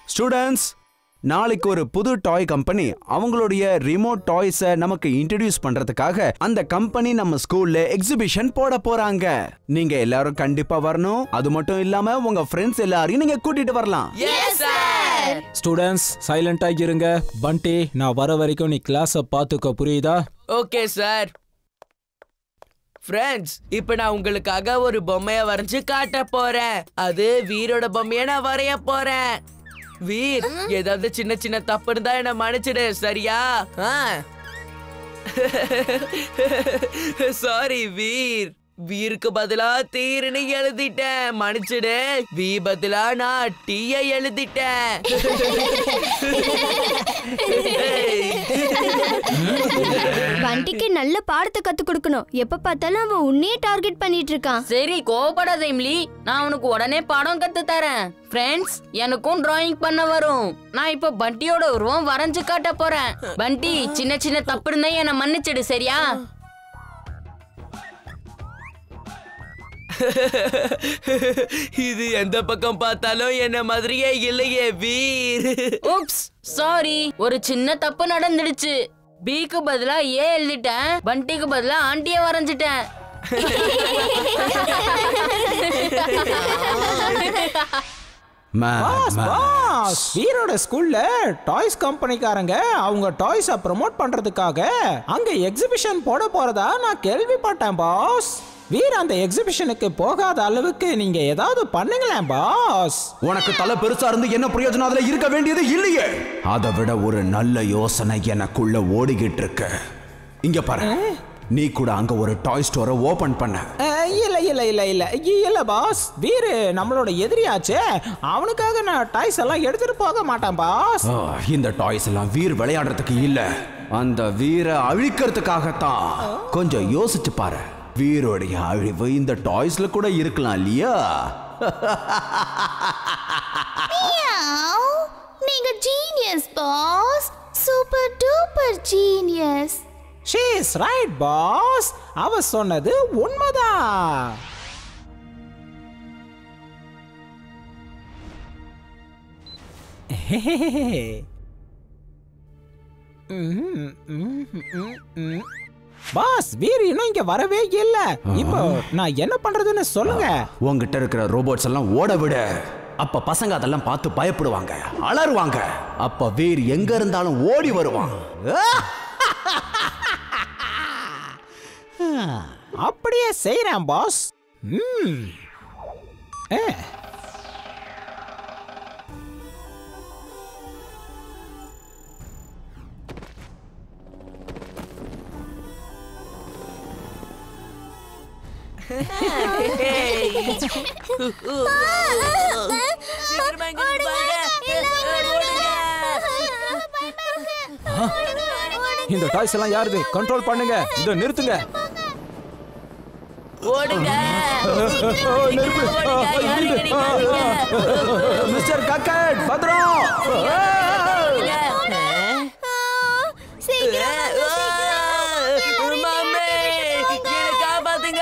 Students நாளைக்கு ஒரு புது டாய் கம்பெனி அவங்களுடைய ரிமோட் டாய்ஸை நமக்கு இன்ட்ரடியூஸ் பண்றதுக்காக அந்த கம்பெனி நம்ம ஸ்கூல்ல எக்ஸிபிஷன் போட போறாங்க நீங்க எல்லாரும் கண்டிப்பா வரணும் அது மட்டும் இல்லாம உங்க ஃப்ரெண்ட்ஸ் எல்லாரையும் நீங்க கூட்டிட்டு வரலாம் ஸ்டூடெண்ட்ஸ் சைலண்டா இருங்க பண்டி நான் வர வரைக்கும் நீ கிளாஸை பார்த்துக்க புரியுதா ஓகே சார் ஃப்ரெண்ட்ஸ் இப்போ நான் உங்களுக்காக ஒரு பொம்மைய வரைஞ்சு காட்ட போறேன் அது வீரோட பொம்மைய நான் வரைய போறேன் வீர் ஏதாவது சின்ன சின்ன தப்பு இருந்தா என்ன மன்னிச்சிடு சரியா சாரி வீர் வீருக்கு பதிலா தீர்னு எழுதிட்டேன் மன்னிச்சிடு வீ பதிலா நான் டீய எழுதிட்டேன் பண்டிக்கு நல்ல பாடத்தை கத்து கொடுக்கணும் எப்ப பார்த்தாலும் அவன் உன்னையே டார்கெட் பண்ணிட்டு இருக்கான் சரி கோவப்படாத இம்லி நான் உனக்கு உடனே படம் கத்து தரேன் ஃப்ரெண்ட்ஸ் எனக்கும் டிராயிங் பண்ண வரும் நான் இப்போ பண்டியோட உருவம் வரைஞ்சு காட்ட போறேன் பண்டி சின்ன சின்ன தப்பு இருந்தா என்னை மன்னிச்சிடு சரியா இது எந்த பக்கம் பார்த்தாலும் என்ன மாதிரியே இல்லையே வீர் உப்ஸ் சாரி ஒரு சின்ன தப்பு நடந்துடுச்சு பிக்கு பதிலா ஏ எழுதிட்டேன் பண்டிக்கு பதிலா ஆண்டிய வரைஞ்சிட்டேன் பாஸ் பாஸ் வீரோட ஸ்கூல்ல டாய்ஸ் கம்பெனிக்காரங்க அவங்க டாய்ஸை ப்ரோமோட் பண்றதுக்காக அங்க எக்ஸிபிஷன் போட போறதா நான் கேள்விப்பட்டேன் பாஸ் வீர் அந்த எக்ஸிபிஷனுக்கு போகாத அளவுக்கு நீங்க ஏதாவது பண்ணுங்களேன் பாஸ் உனக்கு தலை பெருசா இருந்து என்ன பிரயோஜனம் அதுல இருக்க வேண்டியது இல்லையே அதை விட ஒரு நல்ல யோசனை எனக்குள்ள ஓடிக்கிட்டு இருக்கு இங்க பாரு நீ கூட அங்க ஒரு டாய் ஸ்டோரை ஓபன் பண்ண அஹ், இல்ல இல்ல இல்ல இல்ல இ- இல்ல பாஸ் வீரு நம்மளோட எதிரியாச்சே அவனுக்காக நான் டாய்ஸ் எல்லாம் எடுத்துட்டு போக மாட்டேன் பாஸ் ஆ, இந்த டாய்ஸ் எல்லாம் வீர் விளையாடுறதுக்கு இல்ல அந்த வீரை அழிக்கிறதுக்காகத்தான் கொஞ்சம் யோசிச்சு பாரு வீரோடைய அழிவு இந்த டாய்ஸ்ல கூட இருக்கலாம் இல்லையா நீங்க genius boss super duper genius she is right boss அவ சொன்னது உண்மைதான் பாஸ் வீர் இன்னும் இங்க வரவே இல்ல இப்போ நான் என்ன பண்றதுன்னு சொல்லுங்க உங்ககிட்ட இருக்கிற ரோபோட்ஸ் எல்லாம் ஓட விட அப்ப பசங்க அதெல்லாம் பார்த்து பயப்படுவாங்க அலறுவாங்க அப்ப வீர் எங்க இருந்தாலும் ஓடி வருவான் அப்படியே செய்றேன் பாஸ் ம் ஏ சீக்கிரமா இங்க இருந்து வாங்க. இந்த டாய்ஸ் எல்லாம் யாருது கண்ட்ரோல் பண்ணுங்க இத நிறுத்துங்க ஓடுங்க நெருப்பு. ஓடுங்க யாரும் இங்க நிக்காதீங்க. மிஸ்டர் கக்கட் பத்ரம் மாமே என்னை காப்பாத்துங்க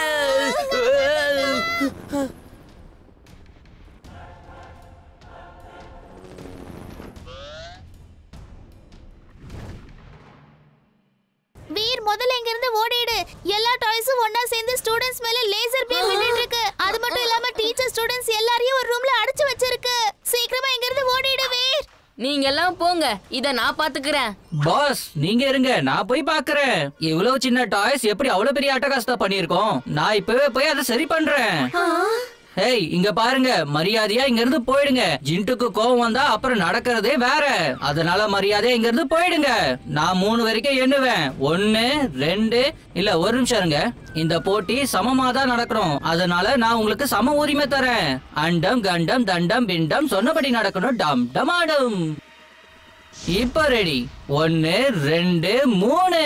வீர் முதல்ல இங்க இருந்து ஓடிடு எல்லா டாய்ஸும் ஒண்ணா சேர்ந்து ஸ்டூடண்ட்ஸ் மேல லேசர் பீம் விட்டுட்டு இருக்கு அது மட்டும் இல்லாம டீச்சர் ஸ்டூடண்ட்ஸ் எல்லாரையும் ஒரு ரூம்ல அடைச்சு வச்சிருக்கு சீக்கிரமா இங்க இருந்து ஓடிடு வீர் நீங்க எல்லாம் போங்க இத நான் பாத்துக்கிறேன் பாஸ் நீங்க இருங்க நான் போய் பாக்குறேன் இவ்வளவு சின்ன டாய்ஸ் எப்படி அவ்வளவு பெரிய அட்டகாசத்தை பண்ணிருக்கோம் நான் இப்பவே போய் அதை சரி பண்றேன் ஹேய் இங்க பாருங்க மரியாதையா இங்க இருந்து போயிடுங்க ஜின்ட்டுக்கு கோவம் வந்தா அப்புறம் நடக்கிறதே வேற அதனால மரியாதையா இங்க இருந்து போயிடுங்க நான் மூணு வரைக்கும் எண்ணுவேன் ஒன்னு ரெண்டு இல்ல ஒரு நிமிஷம் இருங்க இந்த போட்டி சமமா தான் நடக்கணும் அதனால நான் உங்களுக்கு சம உரிமை தரேன் அண்டம் கண்டம் தண்டம் பிண்டம் சொன்னபடி நடக்கணும் டம் டமாடம் இப்ப ரெடி ஒன்னு ரெண்டு மூணு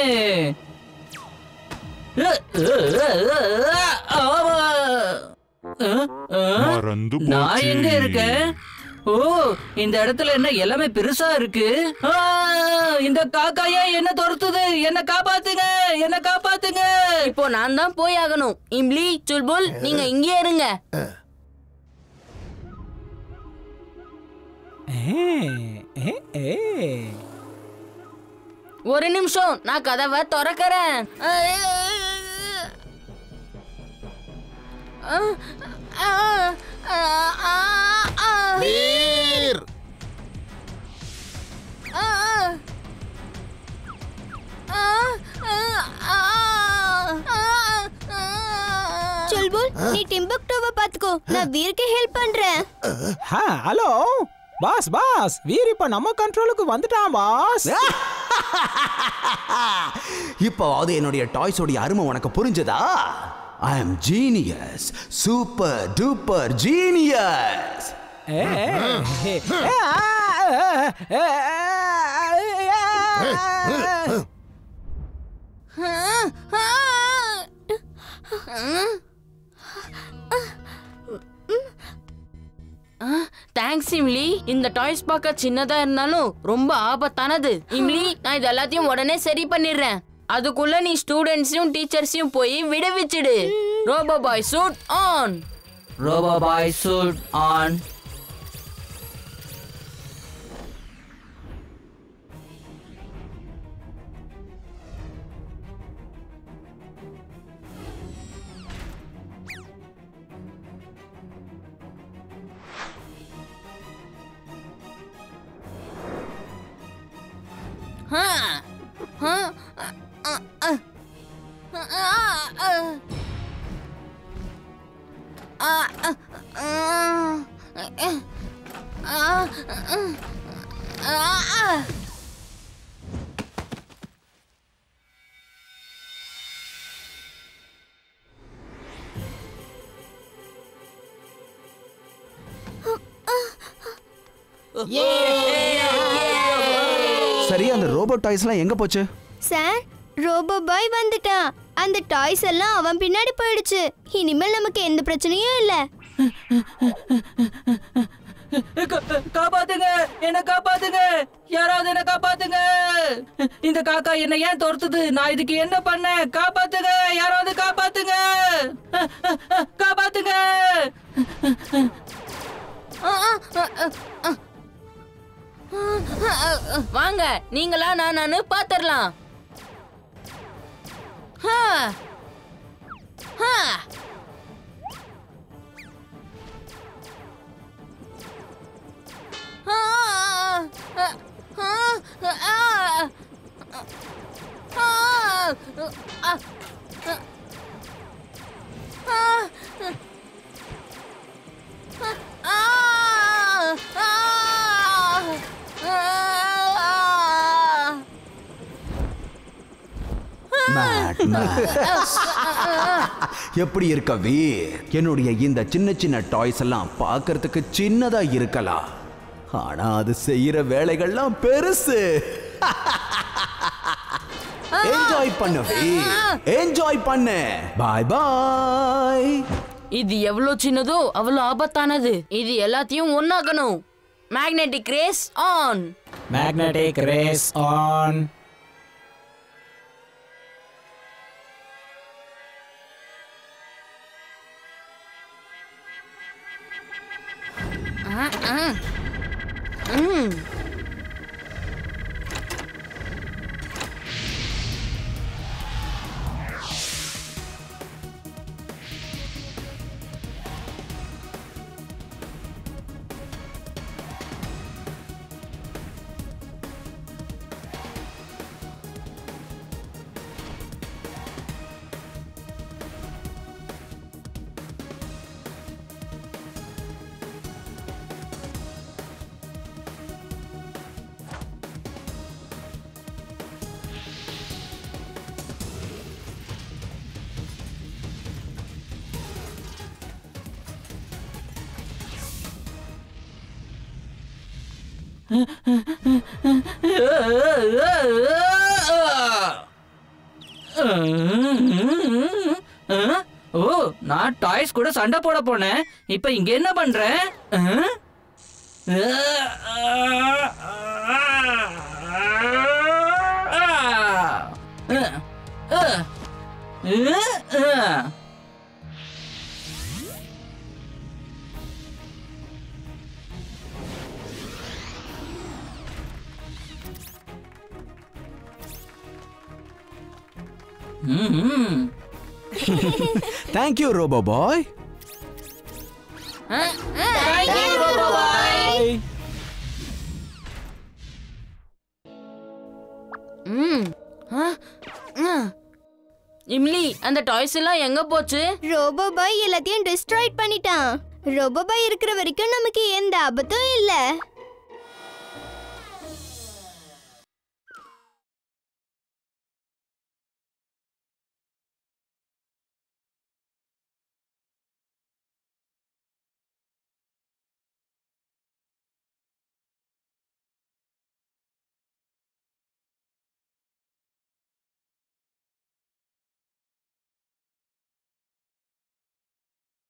அ, அ, அ, அ, ஆமா. அ, அ, மறந்து நான் போச்சு. எங்க இருக்கேன் ஓ இந்த இடத்துல என்ன எல்லாமே பெருசா இருக்கு ஆ, இந்த காக்கா ஏன் என்ன துரத்துது என்ன காப்பாத்துங்க என்ன காப்பாத்துங்க இப்போ நான் தான் போய் ஆகணும் இம்லி சுல்புல் நீங்க இங்கே இருங்க ஏ, ஏ, ஏ. ஒரு நிமிஷம் நான் கதவை திறக்கறேன் வீர் சொல்புல் நீ டிம்பக்டோவை பாத்துக்கோ நான் வீருக்கு ஹெல்ப் பண்றேன் ஹா, ஹலோ பாஸ் பாஸ் வீர் இப்ப நம்ம கண்ட்ரோலுக்கு வந்துட்டான் பாஸ் இப்போவாவது என்னுடைய டாய்ஸோடைய அருமை உனக்கு புரிஞ்சதா I am genius super duper genius ஏ, ஏ, ஏ, ஏ, ஏ, ஏ, ஏ. தேங்க்ஸ் இம்லி இந்த டாய்ஸ் பார்க்க சின்னதா இருந்தாலும் ரொம்ப ஆபத்தானது இம்லி நான் இது எல்லாத்தையும் உடனே சரி பண்ணிடுறேன் அதுக்குள்ள நீ ஸ்டூடெண்ட்ஸையும் டீச்சர்ஸையும் போய் விடுவிச்சிடு robo boy suit on robo boy suit on சரி அந்த ரோபோட் டாய்ஸ்லாம் எங்க போச்சு சார் ரோபோ பாய் வந்துட்டான் அந்த டாய்ஸ் எல்லாம் அவன் பின்னாடி போயிடுச்சு இனிமேல் நமக்கு எந்த பிரச்சனையும் இல்ல கா- காப்பாத்துங்க என்ன காப்பாத்துங்க யாராவது என்ன காப்பாத்துங்க இந்த காக்கா என்ன ஏன் துரத்துது நான் இதுக்கு என்ன பண்ணேன் காப்பாத்துங்க யாராவது காப்பாத்துங்க காப்பாத்துங்க வாங்க நீங்களா நான் நானு பாத்திரலாம் Mad, mad. எப்படி இருக்க வீர் என்னுடைய இந்த சின்ன சின்ன டாய்ஸ் எல்லாம் பார்க்கறதுக்கு சின்னதா இருக்கலாம் ஆனா அது செய்யற வேலைகள்லாம் பெருசு என்ஜாய் பண்ணு வீர் என்ஜாய் பண்ணு பாய் பாய் இது எவ்வளவு சின்னதோ அவ்வளவு ஆபத்தானது இது எல்லாத்தையும் ஒன்னாக்கணும் magnetic rays on magnetic rays on ஓ நான் டாய்ஸ் கூட சண்டை போட போனேன் இப்ப இங்க என்ன பண்றேன் அஹ்? அஹ், அஹ், அஹ், அஹ். ம்ம். தேங்க்யூ ரோபோ பாய் ம் ஆ, ஆ. இம்லி அந்த டாய்ஸ் எல்லாம் எங்க போச்சு ரோபோ பாய் எல்லாத்தையும் டிஸ்ட்ராய்ட் பண்ணிட்டான் ரோபோ பாய் இருக்கிற வரைக்கும் நமக்கு எந்த ஆபத்தும் இல்ல